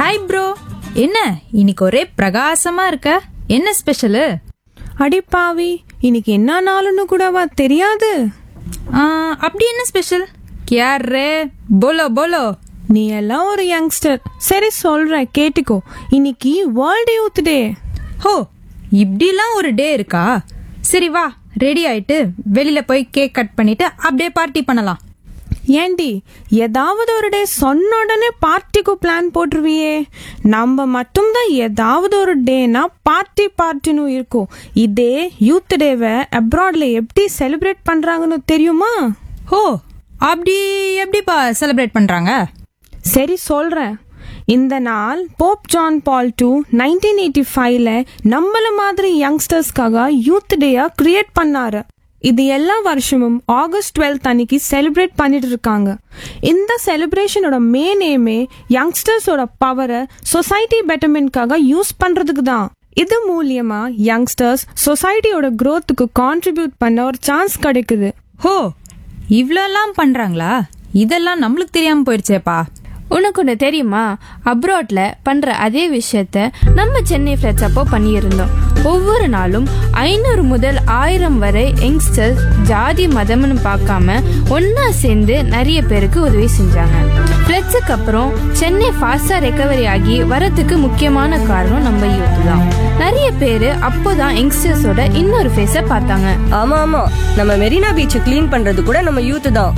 Hi bro என்ன இன்னைக்கு ஒரே பிரகாசமா இருக்க என்ன ஸ்பெஷலு அடிப்பாவி இன்னைக்கு என்ன நாளுன்னு கூடவா தெரியாது அப்படி என்ன ஸ்பெஷல் கியார் ரே போலோ போலோ நீ எல்லாம் ஒரு யங்ஸ்டர் சரி சொல்றேன் கேட்டுக்கோ இன்னைக்கு வேர்ல்டு யூத் டே ஹோ இப்படிலாம் ஒரு டே இருக்கா சரி வா ரெடி ஆயிட்டு வெளியில போய் கேக் கட் பண்ணிட்டு அப்படியே பார்ட்டி பண்ணலாம் ஏண்டி ஏதாவது ஒரு டே சொன்ன உடனே பார்ட்டிக்கு பிளான் போட்டுருவியே நம்ம மட்டும்தான் ஏதாவது ஒரு டேனா பார்ட்டி பார்ட்டின்னு இருக்கும் இதே யூத் டேவை அப்ராட்ல எப்படி செலிப்ரேட் பண்றாங்கன்னு தெரியுமா ஹோ அப்படி எப்படிப்பா செலிப்ரேட் பண்றாங்க சரி சொல்றேன் இந்த நாள் Pope John Paul two nineteen eighty ஃபைவ்ல நம்மள மாதிரி யங்ஸ்டர்ஸ்க்காக யூத் டேயா கிரியேட் பண்ணாரு இது எல்லா வருஷமும் ஆகஸ்ட் டுவெல்த் அன்னைக்கு செலிப்ரேட் பண்ணிட்டு இருக்காங்க இந்த செலிப்ரேஷனோட மெயின் எய்மே யங்ஸ்டர்ஸோட பவரை சொசைட்டி பெட்டர்மெண்ட்காக யூஸ் பண்றதுக்கு தான் இது மூலியமா யங்ஸ்டர்ஸ் சொசைட்டியோட growthக்கு கான்ட்ரிபியூட் பண்ண ஒரு சான்ஸ் கிடைக்குது ஹோ இவ்வளோலாம் பண்றாங்களா இதெல்லாம் நம்மளுக்கு தெரியாம போயிடுச்சேப்பா உனக்கு ஒன்று தெரியுமா அப்ராட்ல பண்ற அதே விஷயத்த நம்ம சென்னை ஃபிளட்ஸ் அப்போ பண்ணியிருந்தோம் ஒவ்வொரு நாளும் ஐநூறு முதல் ஆயிரம் வரை யங்ஸ்டர்ஸ் ஜாதி மதம்னு பார்க்காம ஒண்ணா சேர்ந்து நிறைய பேருக்கு உதவி செஞ்சாங்க ஃபிளட்ஸுக்கு அப்புறம் சென்னை ஃபாஸ்டா ரெக்கவரி ஆகி வரதுக்கு முக்கியமான காரணம் நம்ம யூத் தான் நிறைய பேர் அப்போதான் யங்ஸ்டர்ஸோட இன்னொரு ஃபேஸை பார்த்தாங்க ஆமா ஆமா நம்ம மெரினா பீச் க்ளீன் பண்றது கூட நம்ம யூத் தான்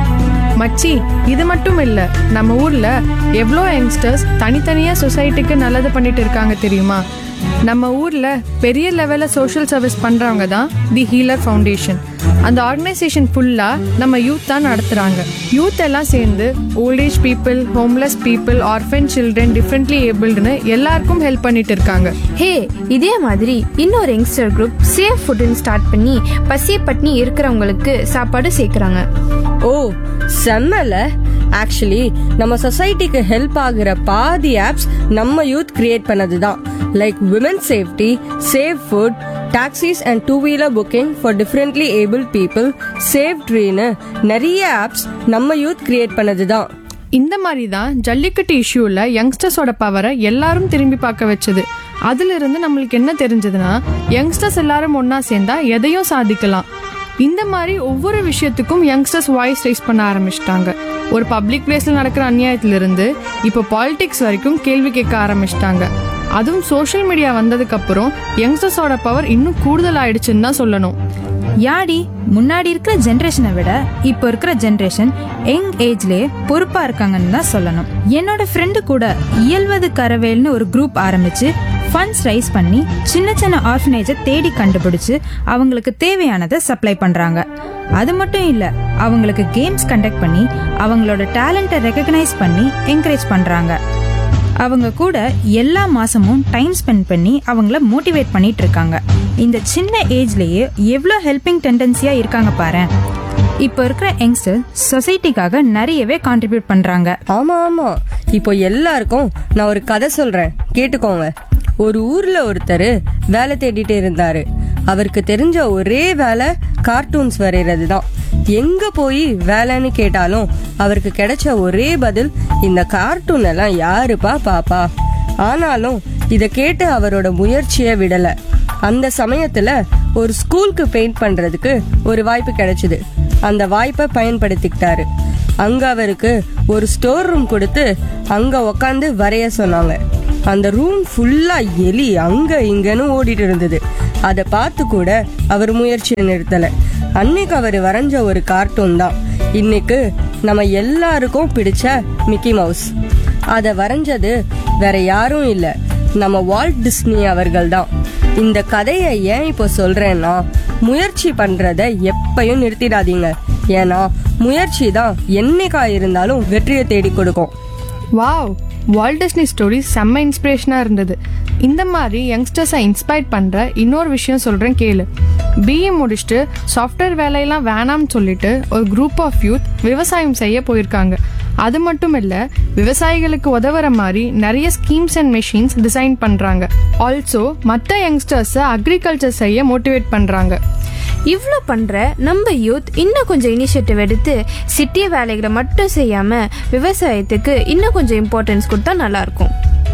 மச்சி இது மட்டும் இல்ல நம்ம ஊர்ல எவ்வளோ யங்ஸ்டர்ஸ் தனித்தனியா சொசைட்டிக்கு நல்லது பண்ணிட்டு இருக்காங்க தெரியுமா நம்ம ஊர்ல பெரிய லெவல்ல சோஷியல் சர்வீஸ் பண்றவங்க தான் தி ஹீலர் ஃபவுண்டேஷன் அந்த ஆர்கனைசேஷன் ஃபுல்லா நம்ம யூத் தான் நடத்துறாங்க யூத் எல்லாம் சேர்ந்து old age people homeless people orphan children differently ஏபிள்டுன்னு எல்லாருக்கும் ஹெல்ப் பண்ணிட்டு இருக்காங்க ஹே இதே மாதிரி இன்னொரு யங்ஸ்டர் குரூப் சேஃப் ஃபுட்னு ஸ்டார்ட் பண்ணி பசிய பட்னி இருக்கிறவங்களுக்கு சாப்பாடு சேர்க்குறாங்க ஓ செம்மல ஆக்சுவலி நம்ம சொசைட்டிக்கு ஹெல்ப் ஆகுற பாதி ஆப்ஸ் நம்ம யூத் கிரியேட் பண்ணது தான் like women safety save food taxis and two wheeler booking for differently able people save ட்ரீன்னு நிறைய ஆப்ஸ் நம்ம யூத் கிரியேட் பண்ணது தான் இந்த மாதிரி தான் ஜல்லிக்கட்டு இஷ்யூல யங்ஸ்டர்ஸோட பவரை எல்லாரும் திரும்பி பார்க்க வச்சது அதுல இருந்து நம்மளுக்கு என்ன தெரிஞ்சதுன்னா யங்ஸ்டர்ஸ் எல்லாரும் ஒண்ணா சேர்ந்தா எதையும் சாதிக்கலாம் இந்த மாதிரி ஒவ்வொரு விஷயத்துக்கும் யங்ஸ்டர்ஸ் வாய்ஸ் ரைஸ் பண்ண ஆரம்பிச்சிட்டாங்க ஒரு பப்ளிக் பிளேஸ்ல நடக்கிற அநியாயத்துல இருந்து இப்போ பாலிடிக்ஸ் வரைக்கும் கேள்வி கேட்க ஆரம்பிச்சிட்டாங்க அதுவும் சோஷியல் மீடியா வந்ததுக்கு அப்புறம் யங்ஸ்டர்ஸோட பவர் இன்னும் கூடுதல் ஆயிடுச்சுன்னு தான் சொல்லணும் யாடி முன்னாடி இருக்கிற ஜென்ரேஷனை விட இப்போ இருக்கிற ஜென்ரேஷன் யங் ஏஜ்லயே பொறுப்பா இருக்காங்கன்னு தான் சொல்லணும் என்னோட ஃப்ரெண்டு கூட இயல்வது கரவேல்னு ஒரு குரூப் ஆரம்பிச்சு ஃபண்ட்ஸ் ரைஸ் பண்ணி சின்ன சின்ன ஆர்ஃபனேஜை தேடி கண்டுபிடிச்சு அவங்களுக்கு தேவையானதை சப்ளை பண்றாங்க அது மட்டும் இல்ல அவங்களுக்கு கேம்ஸ் கண்டக்ட் பண்ணி அவங்களோட டேலண்ட்டை ரெக்கக்னைஸ் பண்ணி என்கரேஜ் பண்றாங்க அவங்க கூட எல்லா மாசமும் டைம் ஸ்பெண்ட் பண்ணி அவங்கள மோட்டிவேட் பண்ணிட்டு இருக்காங்க இந்த சின்ன ஏஜ்லயே எவ்வளோ ஹெல்பிங் டெண்டன்சியா இருக்காங்க பாரு இப்போ இருக்கிற யங்ஸ்டர் சொசைட்டிக்காக நிறையவே கான்ட்ரிபியூட் பண்றாங்க ஆமா ஆமா இப்போ எல்லாருக்கும் நான் ஒரு கதை சொல்றேன் கேட்டுக்கோங்க ஒரு ஊர்ல ஒருத்தர் வேலை தேடிட்டு இருந்தாரு அவருக்கு தெரிஞ்ச ஒரே வேலை கார்ட்டூன்ஸ் வரைகிறது தான் எங்க போய் வேலைன்னு கேட்டாலும் அவருக்கு கிடைச்ச ஒரே பதில் இந்த கார்ட்டூன் எல்லாம் யாருப்பா பாப்பா ஆனாலும் இத கேட்டு அவரோட முயற்சியை விடல அந்த சமயத்துல ஒரு ஸ்கூலுக்கு பெயிண்ட் பண்றதுக்கு ஒரு வாய்ப்பு கிடைச்சது அந்த வாய்ப்பை பயன்படுத்திக்கிட்டாரு அங்க அவருக்கு ஒரு ஸ்டோர் ரூம் கொடுத்து அங்க உக்காந்து வரைய சொன்னாங்க அந்த ரூம் ஃபுல்லா எலி அங்க இங்கன்னு ஓடிட்டு இருந்தது அதை பார்த்து கூட அவர் முயற்சியை நிறுத்தல அன்னைக்கு அவர் வரைஞ்ச ஒரு கார்ட்டூன் தான் இன்னைக்கு நம்ம எல்லாருக்கும் பிடிச்ச மிக்கி மவுஸ் அதை வரைஞ்சது வேற யாரும் இல்ல நம்ம வால்ட் டிஸ்னி அவர்கள் தான் இந்த கதையை ஏன் இப்போ சொல்றேன்னா முயற்சி பண்றத எப்பயும் நிறுத்திடாதீங்க ஏன்னா முயற்சி தான் என்னைக்கா இருந்தாலும் வெற்றியை தேடி கொடுக்கும் வாவ் வால்ட் டிஸ்னி ஸ்டோரி செம்ம இன்ஸ்பிரேஷனாக இருந்தது இந்த மாதிரி யங்ஸ்டர்ஸை இன்ஸ்பயர் பண்ணுற இன்னொரு விஷயம் சொல்கிறேன் கேளு பிஏ முடிச்சுட்டு சாஃப்ட்வேர் வேலையெல்லாம் வேணாம்னு சொல்லிட்டு ஒரு குரூப் ஆஃப் யூத் விவசாயம் செய்ய போயிருக்காங்க அது மட்டும் இல்லை விவசாயிகளுக்கு உதவுற மாதிரி நிறைய ஸ்கீம்ஸ் அண்ட் மெஷின்ஸ் டிசைன் பண்ணுறாங்க ஆல்சோ மற்ற யங்ஸ்டர்ஸை அக்ரிகல்ச்சர் செய்ய மோட்டிவேட் பண்ணுறாங்க இவ்வளோ பண்ற நம்ம யூத் இன்னும் கொஞ்சம் இனிஷியேட்டிவ் எடுத்து சிட்டி வேலைகளை மட்டும் செய்யாம விவசாயத்துக்கு இன்னும் கொஞ்சம் இம்பார்ட்டன்ஸ் கொடுத்தா நல்லா இருக்கும்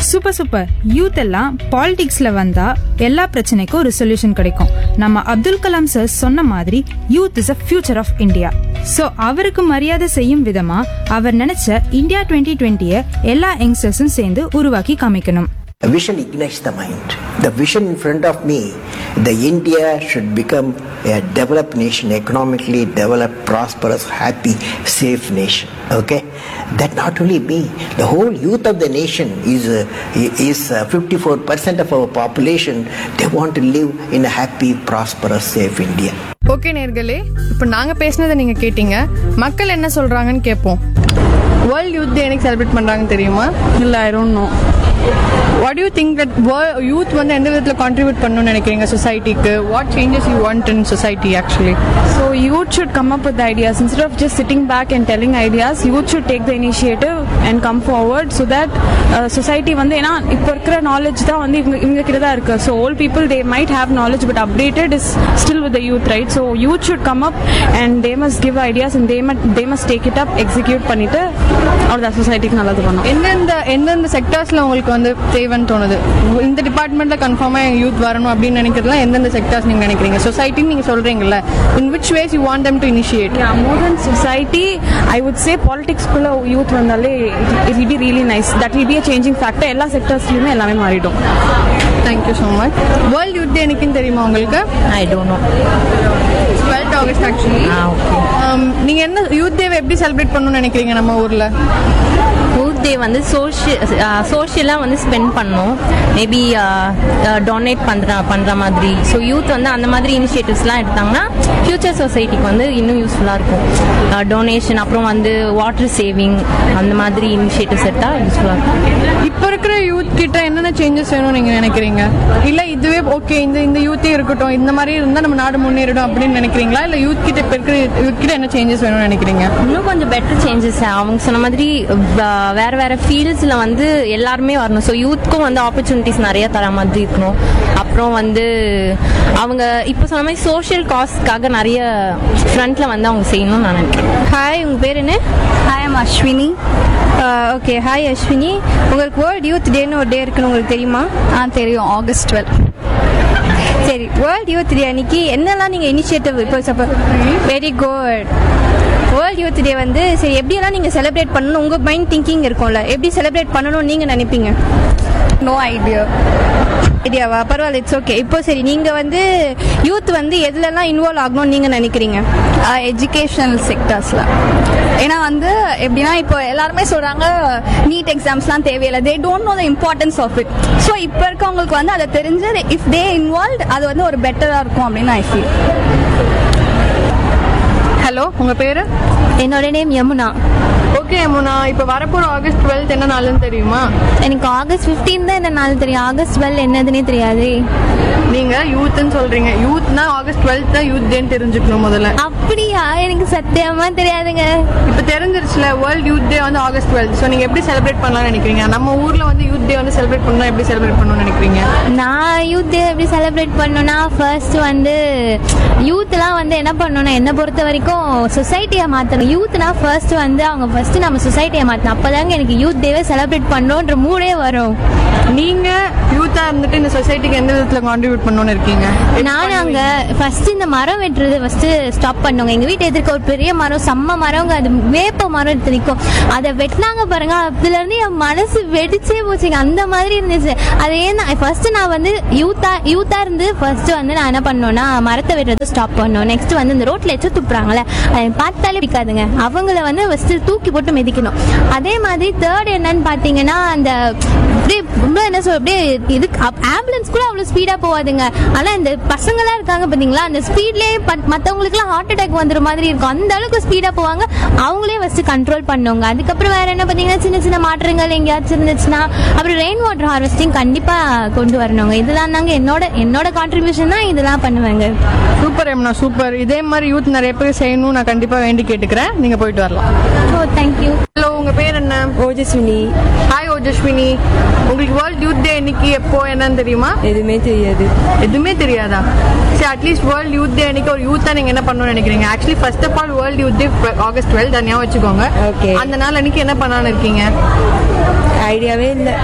சூப்பர் சூப்பர் யூத் எல்லாம் பாலிடிக்ஸ்ல வந்தா எல்லா பிரச்சனைக்கும் ஒரு சொல்யூஷன் கிடைக்கும் நம்ம அப்துல் கலாம் சார் சொன்ன மாதிரி youth is a future of India so அவருக்கு மரியாதை செய்யும் விதமா அவர் நினைச்ச இந்தியா டுவெண்ட்டி டுவெண்ட்டியை எல்லா யங்ஸ்டர்ஸும் சேர்ந்து உருவாக்கி காமிக்கணும் A vision ignites the mind. The vision in front of me, the India should become a developed nation, economically developed, prosperous, happy, safe nation. Okay, that not only me, the whole youth of the nation is uh, is uh, 54% of our population. They want to live in a happy, prosperous, safe India. Okay நேர்களே இப்போ நாங்க பேசினதை நீங்க கேட்டீங்க மக்கள் என்ன சொல்றாங்கன்னு கேட்போம் வேர்ல்ட் யூத் டே எனக்கு செலிப்ரேட் பண்றாங்க தெரியுமா இல்லை I don't know what you think that youth வந்து எந்த விதத்தில் கான்ட்ரிபியூட் பண்ணணும்னு நினைக்கிறீங்க சொசைட்டிக்கு what changes you want in society actually So youth should come up with ideas instead of just sitting back and telling ideas. Youth should take the initiative and come forward so that uh, society வந்து ஏன்னா இப்போ இருக்கிற knowledge தான் வந்து இவங்க இவங்க கிட்ட தான் இருக்கு so old people they might have knowledge but updated is still with youth right so youth should come up and they must give ideas and they must they must take it up execute பண்ணிட்டு அவ்வளோதான் சொசைட்டிக்கு நல்லது பண்ணும் எந்தெந்த எந்தெந்த செக்டர்ஸ்ல உங்களுக்கு வந்து தேவைன்னு தோணுது இந்த டிபார்ட்மெண்ட்ல கன்ஃபார்மா யூத் வரணும் அப்படின்னு நினைக்கிறதுலாம் எந்தெந்த செக்டர்ஸ் நீங்க நினைக்கிறீங்க சொசைட்டின்னு நீங்க சொல்றீங்கல்ல in which ways you want them to initiate Yeah, more than society, I would say politics குள்ள youth வந்தாலே it will be really nice. That will be a changing factor. எல்லா செக்டர்ஸ்லயுமே எல்லாமே மாறிடும் thank you so much world youth day என்னைக்குன்னு தெரியுமா உங்களுக்கு I don't know twelfth August actually நீங்க என்ன யூத் டேவை எப்படி செலிப்ரேட் பண்ணணும்னு நினைக்கிறீங்க நம்ம ஊர்ல யூத் டே வந்து சோஷியல் சோஷியலாக வந்து ஸ்பெண்ட் பண்ணணும் மேபி டொனேட் பண்ணுற பண்ணுற மாதிரி ஸோ யூத் வந்து அந்த மாதிரி இனிஷியேட்டிவ்ஸ்லாம் எடுத்தாங்கன்னா ஃபியூச்சர் சொசைட்டிக்கு வந்து இன்னும் யூஸ்ஃபுல்லாக இருக்கும் டொனேஷன் அப்புறம் வந்து வாட்டர் சேவிங் அந்த மாதிரி இனிஷியேட்டிவ்ஸ் எடுத்தால் யூஸ்ஃபுல்லாக இருக்கும் இப்போ இருக்கிற யூத் கிட்ட என்னென்ன சேஞ்சஸ் வேணும் நீங்க நினைக்கிறீங்க இல்ல இதுவே ஓகே இந்த இந்த யூத்தே இருக்கட்டும் இந்த மாதிரி இருந்தா நம்ம நாடு முன்னேறிடும் அப்படின்னு நினைக்கிறீங்களா இல்ல யூத் கிட்ட இப்ப இருக்கிற யூத் கிட்ட என்ன சேஞ்சஸ் வேணும்னு நினைக்கிறீங்க இன்னும் கொஞ்சம் பெட்டர் சேஞ்சஸ் அவங்க சொன்ன மாதிரி வ- வேற வேற ஃபீல்ட்ஸில் வந்து எல்லாருமே வரணும் ஸோ யூத்க்கும் வந்து ஆப்பர்ச்சுனிட்டிஸ் நிறைய தர மாதிரி இருக்கணும் அப்புறம் வந்து அவங்க இப்போ சொன்ன மாதிரி சோஷியல் காஸ்ட்காக நிறைய ஃப்ரண்ட்ல வந்து அவங்க செய்யணும்னு நான் நினைக்கிறேன் ஹாய் உங்க பேர் என்ன hi I'm Ashwini okay hi Ashwini உங்களுக்கு வேர்ல்ட் யூத் டேன்னு ஒரு டே இருக்குன்னு உங்களுக்கு தெரியுமா ஆ தெரியும் ஆகஸ்ட் டுவெல் சரி வேர்ல்ட் யூத் டே அன்னைக்கு என்னெல்லாம் நீங்கள் இனிஷியேட்டிவ் இப்போ suppose very good world youth day வந்து சரி எப்படியெல்லாம் நீங்கள் செலிப்ரேட் பண்ணணும் உங்கள் மைண்ட் திங்கிங் இருக்கும்ல எப்படி செலிப்ரேட் பண்ணணும்னு நீங்கள் நினைப்பீங்க நோ ஐடியா ஐடியாவா பரவாயில்ல இட்ஸ் ஓகே இப்போ சரி நீங்கள் வந்து யூத் வந்து எதுலலாம் இன்வால்வ் ஆகணும்னு நீங்கள் நினைக்கிறீங்க எஜுகேஷனல் செக்டர்ஸில் ஏன்னா வந்து எப்படின்னா இப்போ எல்லாருமே சொல்கிறாங்க நீட் எக்ஸாம்ஸ்லாம் தேவையில்லை they don't know the importance of it so இப்போ இருக்கவங்களுக்கு வந்து அதை தெரிஞ்சு இஃப் தே இன்வால்வ் அது வந்து ஒரு பெட்டராக இருக்கும் அப்படின்னு ஐ ஃபீல் ஹலோ உங்க பேரு என்னோட நேம் யமுனா ஓகே அம்முனா இப்ப வரப்போற ஆகஸ்ட் டுவெல்த் என்ன நாளுன்னு தெரியுமா எனக்கு ஆகஸ்ட் 15 தான் என்ன நாள் தெரியும் ஆகஸ்ட் டுவெல் என்னதுன்னே தெரியாது நீங்க யூத்னு சொல்றீங்க யூத்னா ஆகஸ்ட் டுவெல்த் தான் யூத் டேன்னு தெரிஞ்சுக்கணும் முதல்ல அப்படியா எனக்கு சத்தியமா தெரியாதுங்க இப்ப தெரிஞ்சிருச்சுல வேர்ல்ட் யூத் டே வந்து ஆகஸ்ட் டுவெல்த் ஸோ நீங்க எப்படி செலிப்ரேட் பண்ணலாம்னு நினைக்கிறீங்க நம்ம ஊர்ல வந்து யூத் டே வந்து செலிப்ரேட் பண்ணா எப்படி செலிப்ரேட் பண்ணணும்னு நினைக்கிறீங்க நான் யூத் டே எப்படி செலிப்ரேட் பண்ணணும்னா ஃபர்ஸ்ட் வந்து யூத்லாம் வந்து என்ன பண்ணணும் என்னை பொறுத்த வரைக்கும் சொசைட்டியை மாற்றணும் யூத்னா ஃபர்ஸ்ட் வந்து அவங்க ஃபர்ஸ்ட் நம்ம சொசைட்டியை மாற்றணும் அப்போதாங்க எனக்கு யூத் டேவை செலிப்ரேட் பண்ணணுன்ற மூடே வரும் நீங்க யூத்தா இருந்துட்டு இந்த சொசைட்டிக்கு எந்த விதத்துல கான்ட்ரிபியூட் பண்ணணும்னு இருக்கீங்க நான் அங்க ஃபர்ஸ்ட் இந்த மரம் வெட்டுறது ஃபர்ஸ்ட் ஸ்டாப் பண்ணுங்க எங்க வீட்டு எதிர்க்க ஒரு பெரிய மரம் செம்ம மரங்க அது வேப்ப மரம் எடுத்து நிற்கும் அதை வெட்டினாங்க பாருங்க அதுல இருந்து என் மனசு வெடிச்சே போச்சுங்க அந்த மாதிரி இருந்துச்சு அது ஏன் ஃபர்ஸ்ட் நான் வந்து யூத்தா யூத்தா இருந்து ஃபர்ஸ்ட் வந்து நான் என்ன பண்ணோம்னா மரத்தை வெட்டுறது ஸ்டாப் பண்ணோம் நெக்ஸ்ட் வந்து இந்த ரோட்ல எச்ச துப்புறாங்களே அதை பார்த்தாலே பிடிக்காதுங்க அவங்கள வந்து ஃபர்ஸ்ட் தூக்கி போட்டு மிதிக்கணும் அதே மாதிரி தேர்ட் என்னன்னு பாத்தீங்கன்னா அந்த அப்படியே ரொம்ப என்ன சொல் அப்படியே இது ஆம்புலன்ஸ் கூட அவ்வளவு ஸ்பீடா போகாதுங்க ஆனா இந்த பசங்களாம் இருக்காங்க பாத்தீங்களா அந்த ஸ்பீட்லயே மத்தவங்களுக்குலாம் ஹார்ட் அட்டாக் வந்துற மாதிரி இருக்கும் அந்த அளவுக்கு ஸ்பீடா போவாங்க அவங்களே ஃபர்ஸ்ட் கண்ட்ரோல் பண்ணுவாங்க அதுக்கப்புறம் வேற என்ன பாத்தீங்கன்னா சின்ன சின்ன மாற்றங்கள் எங்கேயாச்சும் இருந்துச்சுன்னா அப்புறம் ரெயின் வாட்டர் ஹார்வெஸ்டிங் கண்டிப்பா கொண்டு வரணுங்க இதெல்லாம் தாங்க என்னோட என்னோட கான்ட்ரிபியூஷன் தான் இதெல்லாம் பண்ணுவாங்க சூப்பர் எம்னா சூப்பர் இதே மாதிரி யூத் நிறைய பேர் செய்யணும் நான் கண்டிப்பா வேண்டி கேட்டுக்கிறேன் நீங்க போயிட்டு வரலாம் ஓ தேங்க்யூ ஹலோ உங்க பேர் என்ன ஓஜஸ்வினி ஹாய் ஓஜஸ்வினி உங்களுக்கு வேர்ல்ட் யூத் டே இன்னைக்கு எப்போ என்னன்னு தெரியுமா எதுவுமே தெரியாது எதுவுமே தெரியாதா சரி அட்லீஸ்ட் வேர்ல்ட் யூத் டே அன்னைக்கு ஒரு யூத்தா நீங்க என்ன பண்ணணும்னு நினைக்கிறீங்க actually first of all world youth day August twelve தனியா வச்சுக்கோங்க Okay. அந்த நாள் அன்னைக்கு என்ன பண்ணலாம்னு இருக்கீங்க ஐடியாவே இல்லை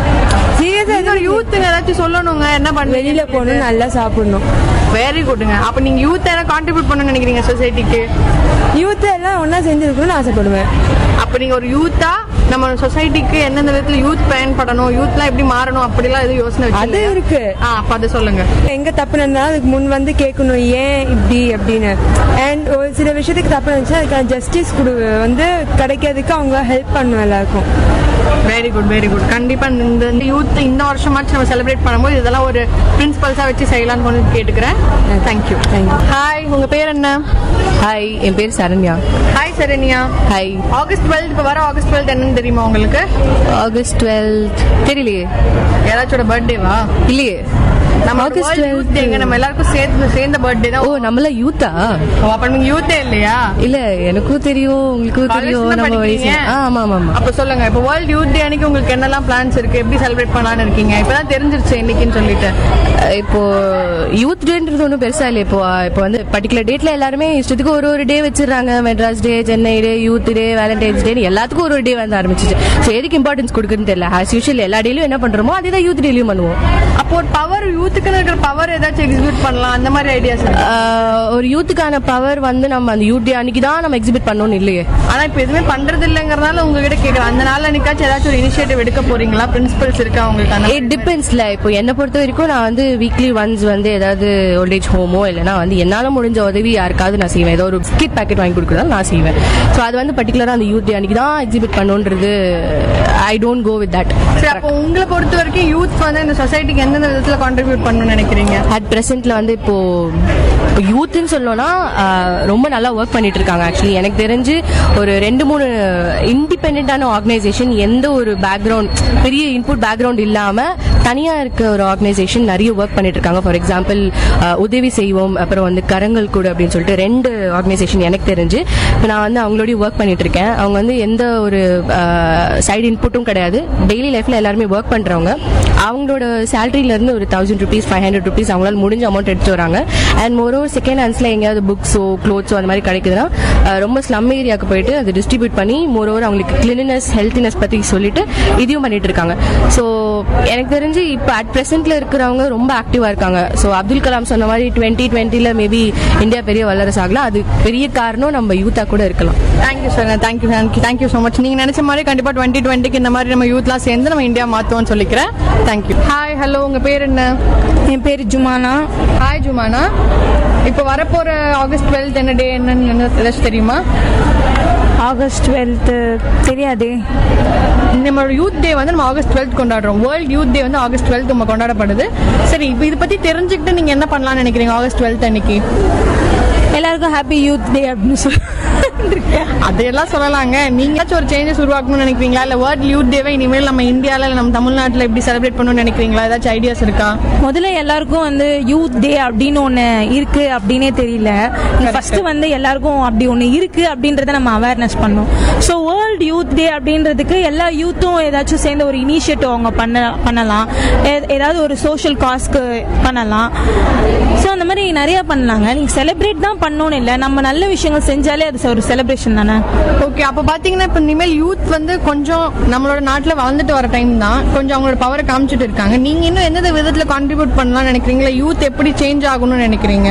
சீரியஸா யூத்துங்க ஏதாச்சும் சொல்லணுங்க என்ன பண்ண வெளியில போகணும் நல்லா சாப்பிடணும் வெரி குட்ங்க அப்ப நீங்க யூத் என்ன கான்ட்ரிபியூட் பண்ணணும்னு நினைக்கிறீங்க சொசைட்டிக்கு யூத் எல்லாம் ஒண்ணா செஞ்சிருக்கணும்னு ஆசைப்படுவேன் அப்ப நீங்க ஒரு யூத்தா நம்ம சொசைட்டிக்கு எந்தெந்த விதத்துல யூத் பயன்படணும் யூத்லாம் எப்படி மாறணும் அப்படிலாம் எதுவும் யோசனை வச்சு அது இருக்கு ஆ அப்ப அதை சொல்லுங்க எங்க தப்பு நடந்தாலும் அதுக்கு முன் வந்து கேட்கணும் ஏன் இப்படி அப்படின்னு அண்ட் ஒரு சில விஷயத்துக்கு தப்பு இருந்துச்சுன்னா அதுக்கான ஜஸ்டிஸ் கொடு வந்து கிடைக்கிறதுக்கு அவங்க ஹெல்ப் பண்ணணும் எல்லாருக்கும் வெரி குட் வெரி குட் கண்டிப்பா இந்த யூத் இந்த வருஷமாச்சும் நம்ம செலிப்ரேட் பண்ணும்போது இதெல்லாம் ஒரு பிரின்சிபல்ஸா வச்சு செய்யலாம்னு கொண்டு கேட்டுக்கிறேன் தேங்க்யூ தேங்க்யூ ஹாய் உங்க பேர் என்ன ஹாய் என் பேர் Saranya hi Saranya hi August twelfth இப்போ வர ஆகஸ்ட் டுவெல்த் என்னன்னு தெரியுமா உங்களுக்கு ஆகஸ்ட் டுவெல்த் தெரியலையே யாராச்சோட பர்த்டேவா இல்லையே நம்ம August ஆகஸ்ட் 12th. டுவெல்த் எங்க நம்ம எல்லாருக்கும் சேர்ந்து சேர்ந்த பர்த்டே தான் ஓ நம்மள யூத்தா ஓ, அப்ப நீங்க யூத்தே இல்லையா இல்ல எனக்கும் தெரியும் உங்களுக்கும் தெரியும் College நம்ம தான் வயசு படிக்கிறீங்க? ஆ, ஆமா ஆமா ஆமா அப்ப சொல்லுங்க இப்போ வேர்ல்ட் யூத் டே அன்னைக்கு உங்களுக்கு என்னெல்லாம் பிளான்ஸ் இருக்கு எப்படி செலிப்ரேட் பண்ணலாம்னு இருக்கீங்க இப்பதான் தெரிஞ்சிருச்சு இன்னைக்குன்னு சொல்லிட்டு அஹ் இப்போ யூத் டேன்றது ஒன்றும் பெருசா இல்லை இப்போ அஹ் இப்போ வந்து பர்டிகுலர் டேட்ல எல்லாருமே இஷ்டத்துக்கு ஒரு ஒரு டே வச்சிடுறாங்க Madras day Chennai day youth day Valentine's day எல்லாத்துக்கும் ஒரு ஒரு டே வந்து ஆரம்பிச்சிச்சு ஸோ எதுக்கு இம்பார்ட்டன்ஸ் கொடுக்குன்னு தெரியல ஆஸ் யூஷுவல் எல்லா டேலையும் என்ன பண்றோமோ அதே தான் யூத் டேலையும் பண்ணுவோம் அப்போ ஒரு பவர் யூத்துக்குன்னு இருக்கிற பவர் ஏதாச்சும் எக்ஸிக்யூட் பண்ணலாம் அந்த மாதிரி ஐடியாஸ் ஆஹ் ஒரு யூத்துக்கான பவர் வந்து நம்ம அந்த யூத் டே அன்னைக்கு தான் நம்ம எக்ஸிபிட் பண்ணணும்னு இல்லையே ஆனா இப்ப எதுவுமே பண்றது இல்லைங்கறதுனால உங்ககிட்ட கேக்குறேன் அந்த நாள் அன்னைக்காச்சும் ஏதாச்சும் ஒரு இனிஷியேட்டிவ் எடுக்க போறீங்களா பிரின்சிபல்ஸ் இருக்கா உங்களுக்கு அந்த இட் டிபெண்ட்ஸ்ல இப்போ என்னை பொறுத்த வரைக்கும் நான் வந்து வீக்லி ஒன்ஸ் வந்து ஏதாவது ஓல்டேஜ் ஹோமோ இல்லைனா வந்து என்னால முடிஞ்ச உதவி யாருக்காவது நான் செய்வேன் ஏதோ ஒரு ஸ்கிட் பேக்கெட் வாங்கி கொடுக்குறதால நான் செய்வேன் ஸோ அது வந்து பர்டிகுலரா அந்த யூத் டே அன்னைக்கு தான் எக்ஸிபிட் பண்ணுன்றது I don't go with that சரி அப்போ உங்களை பொறுத்த வரைக்கும் யூத் வந்து இந்த சொசைட்டிக்கு எந்தெந்த விதத்துல கான்ட்ரிபியூட் பண்ணணும்னு நினைக்கிறீங்க அட் பிரசன்ட்ல வந்து இப்போ இப்போ யூத்னு சொல்லணும்னா ஆஹ், ரொம்ப நல்லா ஒர்க் பண்ணிட்டு இருக்காங்க ஆக்சுவலி எனக்கு தெரிஞ்சு ஒரு ரெண்டு மூணு இண்டிபெண்டான ஆர்கனைசேஷன் எந்த ஒரு பேக்ரவுண்ட் பெரிய இன்புட் பேக்ரவுண்ட் இல்லாம தனியா இருக்க ஒரு ஆர்கனைசேஷன் நிறைய ஒர்க் பண்ணிட்டு இருக்காங்க ஃபார் எக்ஸாம்பிள் உதவி செய்வோம் அப்புறம் வந்து கரங்கள் கூட அப்படின்னு சொல்லிட்டு ரெண்டு ஆர்கனைசேஷன் எனக்கு தெரிஞ்சு இப்போ நான் வந்து அவங்களோடய ஒர்க் பண்ணிட்டு இருக்கேன் அவங்க வந்து எந்த ஒரு சைடு இன்புட்டும் கிடையாது டெய்லி லைஃப்ல எல்லாருமே ஒர்க் பண்றவங்க அவங்களோட சேலரியில இருந்து ஒரு thousand rupees five hundred rupees அவங்களால முடிஞ்ச அமௌண்ட் எடுத்து வராங்க அண்ட் மோரோ செகண்ட் ஹேண்ட்ஸ்ல எங்கேயாவது புக்ஸோ க்ளோத்ஸோ அந்த மாதிரி கிடைக்குதுன்னா அஹ், ரொம்ப ஸ்லம் ஏரியாவுக்கு போயிட்டு அதை டிஸ்ட்ரிபியூட் பண்ணி மோரோவர் அவங்களுக்கு கிளீனஸ் ஹெல்த்தினஸ் பத்தி சொல்லிட்டு இதையும் பண்ணிட்டு இருக்காங்க ஸோ எனக்கு தெரிஞ்சு இப்போ அட் பிரசன்ட்ல இருக்கிறவங்க ரொம்ப ஆக்டிவா இருக்காங்க ஸோ அப்துல் கலாம் சொன்ன மாதிரி டுவெண்ட்டி டுவெண்ட்டில மேபி இந்தியா பெரிய வல்லரசு ஆகலாம் அது பெரிய காரணம் நம்ம யூத்தா கூட இருக்கலாம் thank you sir thank you thank you thank you so much நீங்க நினைச்ச மாதிரி கண்டிப்பா டுவெண்ட்டி டுவெண்ட்டிக்கு இந்த மாதிரி நம்ம யூத்லாம் சேர்ந்து நம்ம இந்தியா மாத்துவோம்னு சொல்லிக்கிறேன் தேங்க்யூ ஹாய் ஹலோ உங்க பேர் என்ன என் பேர் ஜுமானா ஹாய் ஜுமானா இப்போ வரப்போற ஆகஸ்ட் டுவெல்த் என்ன டே என்னன்னு என்ன ஏதாச்சும் தெரியுமா ஆகஸ்ட் டுவெல்த்து தெரியாதே நம்மளோட யூத் டே வந்து நம்ம ஆகஸ்ட் டுவெல்த் கொண்டாடுறோம் வேர்ல்ட் யூத் டே வந்து ஆகஸ்ட் டுவெல்த் நம்ம கொண்டாடப்படுது சரி இப்போ இதை பத்தி தெரிஞ்சுக்கிட்டு நீங்க என்ன பண்ணலாம்னு நினைக்கிறீங்க ஆகஸ்ட் டுவெல்த் அன்னைக்கு எல்லாருக்கும் ஹாப்பி யூத் டே அப்படின்னு சொல்லி அதையெல்லாம் சொல்லலாங்க நீங்களாச்சும் ஒரு சேஞ்சஸ் உருவாக்கணும்னு நினைக்கிறீங்களா இல்ல வேர்ல்ட் யூத் டேவை இனிமேல் நம்ம இந்தியால இல்ல நம்ம தமிழ்நாட்டுல எப்படி செலிப்ரேட் பண்ணணும்னு நினைக்கிறீங்களா ஏதாச்சும் ஐடியாஸ் இருக்கா முதல்ல எல்லாருக்கும் வந்து யூத் டே அப்படின்னு ஒன்று இருக்கு அப்படின்னே தெரியல ஃபர்ஸ்ட் வந்து எல்லாருக்கும் அப்படி ஒன்று இருக்கு அப்படின்றத நம்ம அவேர்னஸ் பண்ணோம் ஸோ வேர்ல்ட் யூத் டே அப்படின்றதுக்கு எல்லா யூத்தும் ஏதாச்சும் சேர்ந்து ஒரு இனிஷியேட்டிவ் அவங்க பண்ண பண்ணலாம் ஏ- ஏதாவது ஒரு சோஷியல் காஸ்க்கு பண்ணலாம் ஸோ அந்த மாதிரி நிறைய பண்ணலாங்க நீங்கள் செலிப்ரேட் தான் பண்ணணும்னு இல்லை நம்ம நல்ல விஷயங்கள் செஞ்சாலே அது ஒரு செலிப்ரேஷன் தானே ஓகே அப்ப பாத்தீங்கன்னா இப்ப இனிமேல் யூத் வந்து கொஞ்சம் நம்மளோட நாட்டுல வளர்ந்துட்டு வர டைம் தான் கொஞ்சம் அவங்களோட பவரை காமிச்சிட்டு இருக்காங்க நீங்க இன்னும் எந்தெந்த விதத்துல கான்ட்ரிபியூட் பண்ணலாம்னு நினைக்கிறீங்களா யூத் எப்படி சேஞ்ச் ஆகணும்னு நினைக்கிறீங்க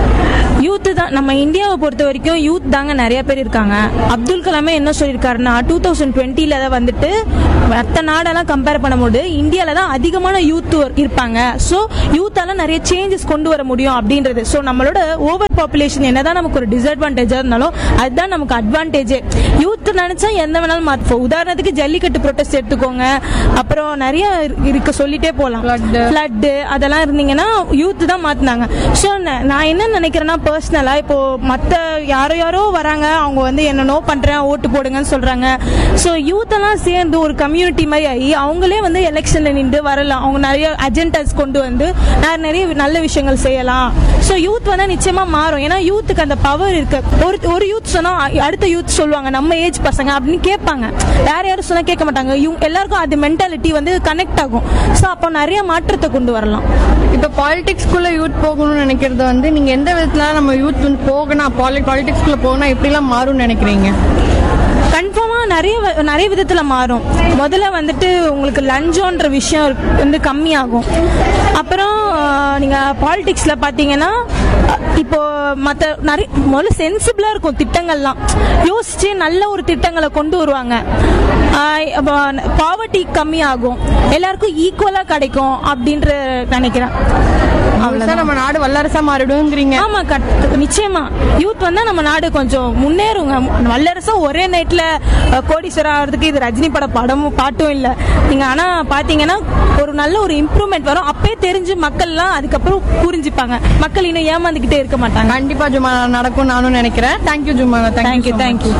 யூத் தான் நம்ம இந்தியாவை பொறுத்த வரைக்கும் யூத் தாங்க நிறைய பேர் இருக்காங்க அப்துல் கலாமே என்ன சொல்லியிருக்காருன்னா டூ தௌசண்ட் டுவெண்ட்டில தான் வந்துட்டு மற்ற நாடெல்லாம் கம்பேர் பண்ணும்போது இந்தியாவில் தான் அதிகமான யூத் இருப்பாங்க ஸோ யூத்தால நிறைய சேஞ்சஸ் கொண்டு வர முடியும் அப்படின்றது ஸோ நம்மளோட ஓவர் பாப்புலேஷன் என்னதான் நமக்கு ஒரு டிஸ்அட்வான்டேஜாக இருந்தாலும் அதுதான் நமக்கு அட்வான்டேஜே யூத் நினைச்சா எந்த வேணாலும் மாற்றுவோம் உதாரணத்துக்கு ஜல்லிக்கட்டு ப்ரொட்டஸ்ட் எடுத்துக்கோங்க அப்புறம் நிறைய இரு- இருக்கு சொல்லிட்டே போகலாம் ஃப்ளட் அதெல்லாம் இருந்தீங்கன்னா யூத் தான் மாத்தினாங்க ஸோ நான் என்ன நினைக்கிறேன்னா பர்சனலா இப்போ மற்ற யாரோ யாரோ வராங்க அவங்க வந்து என்னென்னோ பண்றேன் ஓட்டு போடுங்கன்னு சொல்றாங்க ஸோ யூத் எல்லாம் சேர்ந்து ஒரு கம்யூனிட்டி மாதிரி ஆகி அவங்களே வந்து எலெக்ஷன்ல நின்று வரலாம் அவங்க நிறைய அஜெண்டாஸ் கொண்டு வந்து நான் நிறைய நல்ல விஷயங்கள் செய்யலாம் ஸோ யூத் வந்து நிச்சயமா மாறும் ஏன்னா யூத்துக்கு அந்த பவர் இருக்கு ஒரு ஒரு யூத் சொன்னா அ- அடுத்த யூத் சொல்லுவாங்க நம்ம ஏஜ் பசங்க அப்படின்னு கேட்பாங்க யார் யாரும் சொன்னா கேட்க மாட்டாங்க இவங்க எல்லாருக்கும் அது மென்டாலிட்டி வந்து கனெக்ட் ஆகும் ஸோ அப்போ நிறைய மாற்றத்தை கொண்டு வரலாம் இப்ப பாலிடிக்ஸ்குள்ள யூத் போகணும்னு நினைக்கிறது வந்து நீங்க எந்த விதத்துல நம்ம யூத் வந்து போகணும் பாலிடிக்ஸ்குள்ள போகணும் எப்படிலாம் மாறும்னு நினைக்கிறீங்க கன்ஃபார்மாக நிறைய வ- நிறைய விதத்தில் மாறும் முதல்ல வந்துட்டு உங்களுக்கு லஞ்சோன்ற விஷயம் இருக்கு- வந்து கம்மியாகும் அப்புறம் நீங்கள் பாலிடிக்ஸில் பார்த்தீங்கன்னா அஹ், இப்போ மற்ற நிறைய முதல்ல சென்சிபிளாக இருக்கும் திட்டங்கள்லாம் யோசிச்சு நல்ல ஒரு திட்டங்களை கொண்டு வருவாங்க பாவர்ட்டி கம்மியாகும் எல்லாருக்கும் ஈக்குவலாக கிடைக்கும் அப்படின்ற நினைக்கிறேன் முழுசா நம்ம நாடு வல்லரசா மாறிடுங்கிறீங்க ஆமா கட்- நிச்சயமா யூத் வந்தா நம்ம நாடு கொஞ்சம் முன்னேறுங்க வல்லரசா ஒரே நைட்ல அஹ், கோடீஸ்வரர் ஆகிறதுக்கு இது ரஜினி பட படமும் பாட்டும் இல்ல நீங்க ஆனா பாத்தீங்கன்னா ஒரு நல்ல ஒரு இம்ப்ரூவ்மெண்ட் வரும் அப்பயே தெரிஞ்சு மக்கள்லாம் அதுக்கப்புறம் புரிஞ்சுப்பாங்க மக்கள் இன்னும் ஏமாந்துக்கிட்டே இருக்க மாட்டாங்க கண்டிப்பா ஜுமா நடக்கும் நானும் நினைக்கிறேன் thank you Juma thank you thank you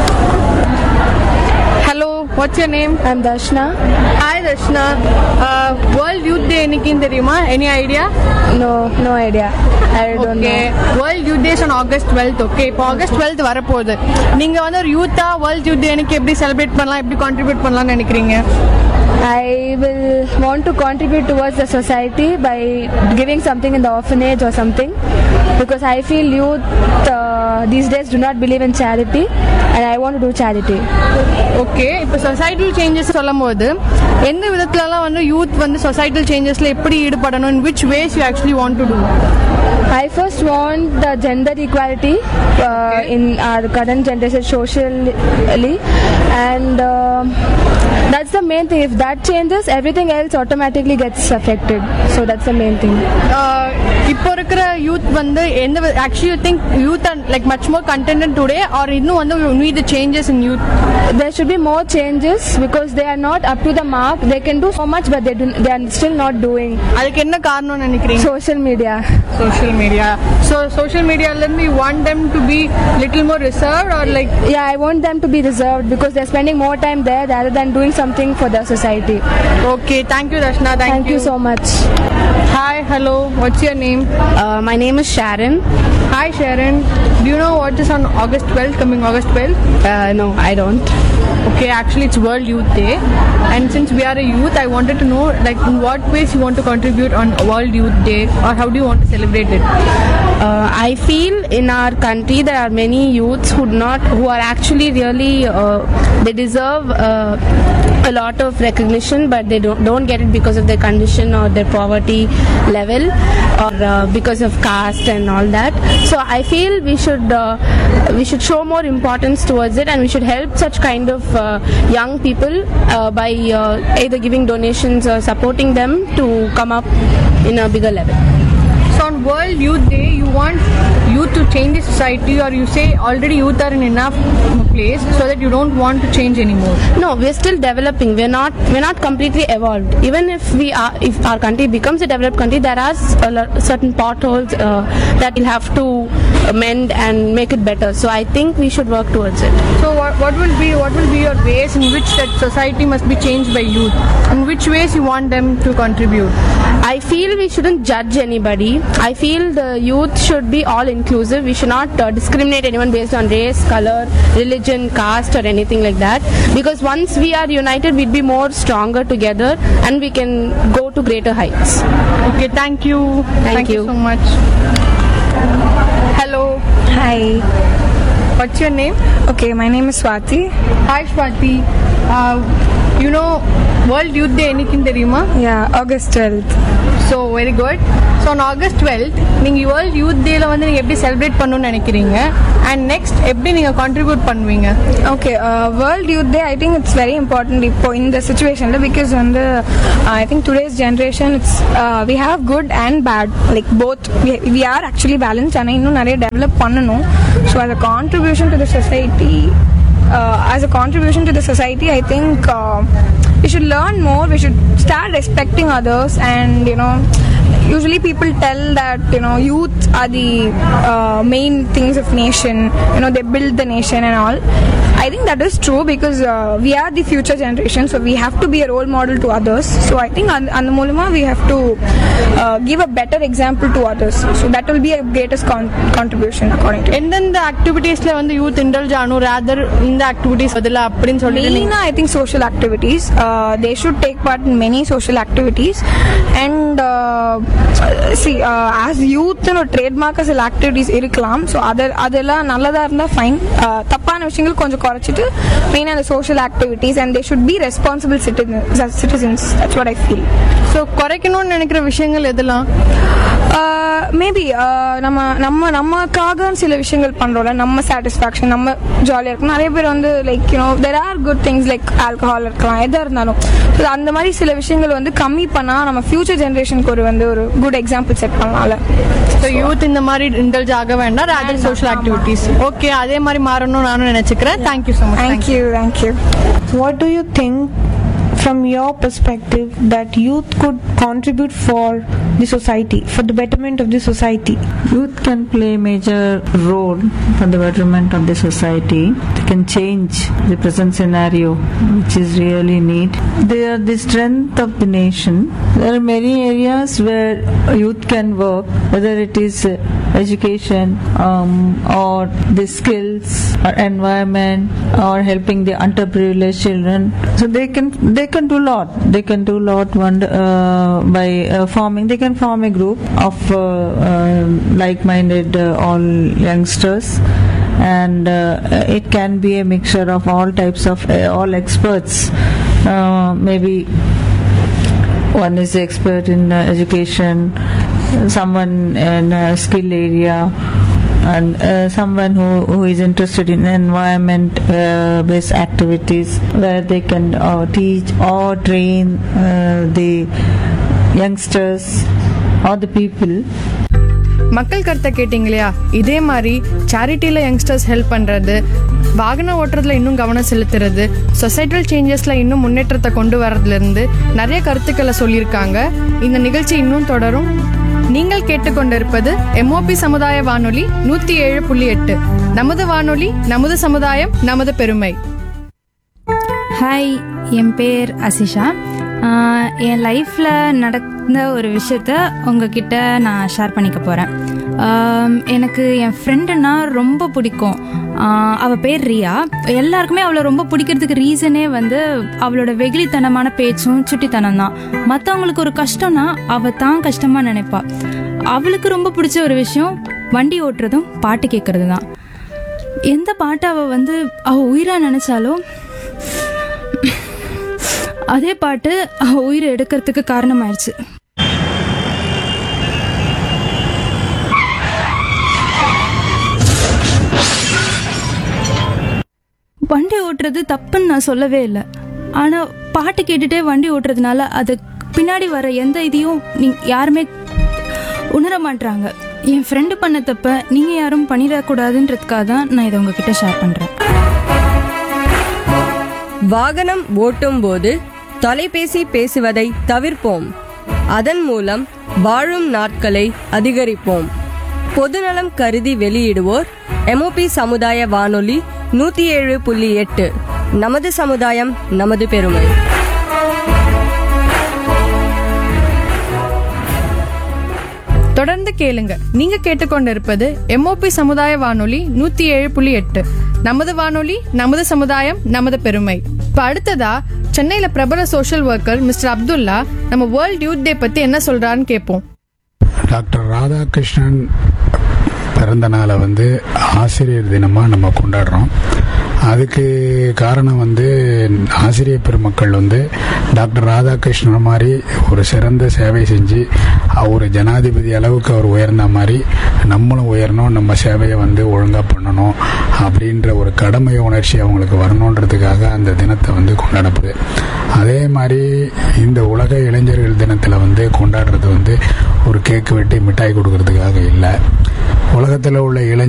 hello what's your name I'm Darshna. Hi Darshana world youth day என்னைக்குன்னு தெரியுமா any idea No, no idea. I don't okay know. World youth day's on August twelfth okay இப்போ ஆகஸ்ட் டுவெல்த் வரப்போகுது நீங்க வந்து ஒரு யூத்தா வேர்ல்ட் யூத் டே எனக்கு எப்படி செலிப்ரேட் பண்ணலாம் எப்படி கான்ட்ரிபியூட் பண்ணலாம்னு நினைக்கிறீங்க I will want to contribute towards the society by giving something in the orphanage or something because I feel youth uh, these days do not believe in charity and I want to do charity. Okay இப்போ societal changes சொல்லும் போது எந்த விதத்துலலாம் வந்து youth வந்து societal சேஞ்சஸ்ல எப்படி ஈடுபடணும் in which ways you actually want to do I first want the gender equality uh, in our current generation socially, and um that's the main thing. If that changes, everything else automatically gets affected. So that's the main thing. இப்போ இருக்கிற youth வந்து எந்த actually think youth are like much more content today or இன்னும் வந்து need changes in youth There should be more changes because they are not up to the mark. They can do so much, but they do, they are still not doing. அதுக்கு என்ன காரணம் நினைக்கிறீங்க Social media. Social media so social மீடியால இருந்து you want them to be little more reserve or like Yeah, I want them to be reserved because they're spending more time there rather than doing something for the society. Okay thank you Darshana Thank thank you you so much. Hi hello what's your name Uh, my name is Sharon. Hi Sharon, do you know what is on August 12th, coming August 12th? Uh, no, I don't. Okay, actually it's World Youth Day. And since we are a youth, I wanted to know like in what ways you want to contribute on World Youth Day or how do you want to celebrate it? Uh, I feel in our country there are many youths who do not, who are actually really, uh, they deserve uh, a lot of recognition, but they don't, don't get it because of their condition or their poverty level or uh, because of caste and all that. So I feel we should uh, we should show more importance towards it, and we should help such kind of uh, young people uh, by uh, either giving donations or supporting them to come up in a bigger level. So on World Youth Day, you want youth to change the society or you say already youth are in enough place so that you don't want to change anymore? No, we're still developing. We're not we're not completely evolved. Even if we are if our country becomes a developed country, there are s- a lo- certain potholes uh, that we'll have to mend and make it better. So I think we should work towards it. So what, what will be what will be your ways in which that society must be changed by youth? In which ways you want them to contribute? I feel we shouldn't judge anybody. I feel the youth should be all inclusive. We should not uh, discriminate anyone based on race, color, religion, caste, or anything like that. Because once we are united, we'd be more stronger together and we can go to greater heights. Okay, thank you. Thank you you. so much. Hello. Hi. What's your name? Okay, my name is Swati. Hi Swati. Uh, you know World Youth Day என்னைக்குன்னு தெரியுமா Yeah, August 12th. So very good so on August twelfth நீங்கள் world youth டேல வந்து நீங்கள் எப்படி celebrate பண்ணணும்னு நினைக்கிறீங்க and next எப்படி நீங்கள் கான்ட்ரிபியூட் பண்ணுவீங்க Okay, uh, World Youth Day, I think it's very important இப்போ இந்த சுச்சுவேஷனில் பிகாஸ் வந்து I think today's generation it's we have good and bad like both we are actually balance ஆனால் இன்னும் நிறைய டெவலப் பண்ணணும் so as a contribution to the society uh, as a contribution to the society i think uh, we should learn more we should start respecting others and you know usually people tell that you know youth are the uh, main things of nation you know they build the nation and all i think that is true because uh, we are the future generation so we have to be a role model to others so i think on, on the mulima we have to uh, give a better example to others so that will be a greatest con- contribution according to me. எந்தெந்த ஆக்டிவிட்டீஸ்ல வந்து youth இன்டர்ஜ் ஆகணும் rather இந்த activities பதில் அப்படின்னு சொல்லிட்டு Main, நீங்க- I think social activities. Uh, they should take part in many social activities. And uh, see, uh, as youth, ஒரு trademark சில ஆக்டிவிட்டீஸ் இருக்கலாம் ஸோ அது அதெல்லாம் நல்லதாக இருந்தால் ஃபைன் தப்பான விஷயங்கள் கொஞ்சம் குறை குறைச்சிட்டு மெயினாக அந்த social activities and they should be responsible citizens citizens that's what I feel so குறைக்கணும்னு நினைக்கிற விஷயங்கள் எதெல்லாம் மேபி நம்ம நம்ம நமக்காக சில விஷயங்கள் பண்றோம்ல நம்ம சாட்டிஸ்ஃபேக்ஷன் நம்ம ஜாலியாக இருக்கும் நிறைய பேர் வந்து like you know there are good things like alcohol இருக்கலாம் எதாக இருந்தாலும் So, அந்த மாதிரி சில விஷயங்கள் வந்து கம்மி பண்ணா நம்ம ஃபியூச்சர் ஜென்ரேஷனுக்கு ஒரு வந்து ஒரு குட் எக்ஸாம்பிள் செட் பண்ணலாம்ல ஸோ யூத் இந்த மாதிரி இன்டெல்ஜ் ஆக வேண்டாம் ரேதர் சோஷியல் ஆக்டிவிட்டீஸ் ஓகே அதே மாதிரி மாறணும்னு நானும் நினைச்சுக்கிறேன் thank you so much thank you thank you What do you think, from your perspective, that youth could contribute for the society, for the betterment of the society? Youth can play a major role for the betterment of the society. They can change the present scenario, which is really need. They are the strength of the nation. There are many areas where youth can work, whether it is uh, education um, or the skills or environment or helping the underprivileged children. So they can they can do a lot. They can do a lot one uh, by uh, forming. They can form a group of uh, uh, like-minded uh, all youngsters and uh, it can be a mixture of all types of uh, all experts uh, maybe one is expert in uh, education someone in a skill area and uh, someone who, who is interested in environment uh, based activities where they can uh, teach or train uh, the youngsters or the people மக்கள் கருத்தை கேட்டீங்க இல்லையா இதே மாதிரி சேரிட்டியில் youngsters help பண்ணுறது வாகனம் ஓட்டுறதுல இன்னும் கவனம் செலுத்துறது சொசைட்டல் சேஞ்சஸில் இன்னும் முன்னேற்றத்தை கொண்டு வரதுலேருந்து நிறைய கருத்துக்களை சொல்லியிருக்காங்க இந்த நிகழ்ச்சி இன்னும் தொடரும் நீங்கள் கேட்டுக்கொண்டிருப்பது எம்ஓபி சமுதாய வானொலி நூற்றி ஏழு புள்ளி எட்டு நமது வானொலி நமது சமுதாயம் நமது பெருமை ஹாய் என் பேர் அசிஷா ஆஹ் என் லைஃப்பில் நடந்த ஒரு விஷயத்த உங்ககிட்ட நான் ஷேர் பண்ணிக்க போகிறேன் எனக்கு என் ஃப்ரெண்டுனா ரொம்ப பிடிக்கும் ஆஹ் அவ பேர் ரியா எல்லாருக்குமே அவளை ரொம்ப பிடிக்கிறதுக்கு ரீசனே வந்து அவளோட வெகுளித்தனமான பேச்சும் சுட்டித்தனம் தான் மற்றவங்களுக்கு ஒரு கஷ்டம்னா அவ தான் கஷ்டமாக நினைப்பா அவளுக்கு ரொம்ப பிடிச்ச ஒரு விஷயம் வண்டி ஓட்டுறதும் பாட்டு கேட்கறது தான் எந்த பாட்டை அவள் வந்து அவள் உயிராக நினச்சாலும் அதே பாட்டு அவ உயிரை எடுக்கிறதுக்கு காரணமாயிருச்சு வண்டி ஓட்டுறது தப்புன்னு நான் சொல்லவே இல்லை ஆனால் பாட்டு கேட்டுட்டே வண்டி ஓட்டுறதுனால அது பின்னாடி வர எந்த இதையும் நீ யாருமே உணர மாட்றாங்க என் ஃப்ரெண்டு பண்ண தப்ப நீங்கள் யாரும் பண்ணிடக்கூடாதுன்றதுக்காக தான் நான் இதை உங்ககிட்ட ஷேர் பண்ணுறேன் வாகனம் ஓட்டும் போது தொலைபேசி பேசுவதை தவிர்ப்போம் அதன் மூலம் வாழும் நாட்களை அதிகரிப்போம் பொதுநலம் கருதி வெளியிடுவோர் எம்ஓபி சமுதாய வானொலி நூத்தி ஏழு புள்ளி எட்டு நமது சமுதாயம் நமது பெருமை தொடர்ந்து கேளுங்க நீங்க கேட்டுக்கொண்டிருப்பது எம்ஓபி சமுதாய வானொலி நூத்தி ஏழு புள்ளி எட்டு நமது வானொலி நமது சமுதாயம் நமது பெருமை இப்ப அடுத்ததா சென்னையில பிரபல சோஷியல் ஒர்க்கர் மிஸ்டர் அப்துல்லா நம்ம வேர்ல்ட் யூத் டே பத்தி என்ன சொல்றாருன்னு கேட்போம் டாக்டர் ராதாகிருஷ்ணன் பிறந்த நாளை வந்து ஆசிரியர் தினமாக நம்ம கொண்டாடுறோம் அதுக்கு காரணம் வந்து ஆசிரியர் பெருமக்கள் வந்து டாக்டர் ராதாகிருஷ்ணன் மாதிரி ஒரு சிறந்த சேவை செஞ்சு அவர் ஜனாதிபதி அளவுக்கு அவர் உயர்ந்த மாதிரி நம்மளும் உயரணும் நம்ம சேவையை வந்து ஒழுங்காக பண்ணணும் அப்படின்ற ஒரு கடமை உணர்ச்சி அவங்களுக்கு வரணுன்றதுக்காக அந்த தினத்தை வந்து கொண்டாடப்படுது அதே மாதிரி இந்த உலக இளைஞர்கள் தினத்தில் வந்து கொண்டாடுறது வந்து ஒரு கேக்கு வெட்டி மிட்டாய் கொடுக்கறதுக்காக இல்லை உலகத்தில் உள்ள இளைஞர்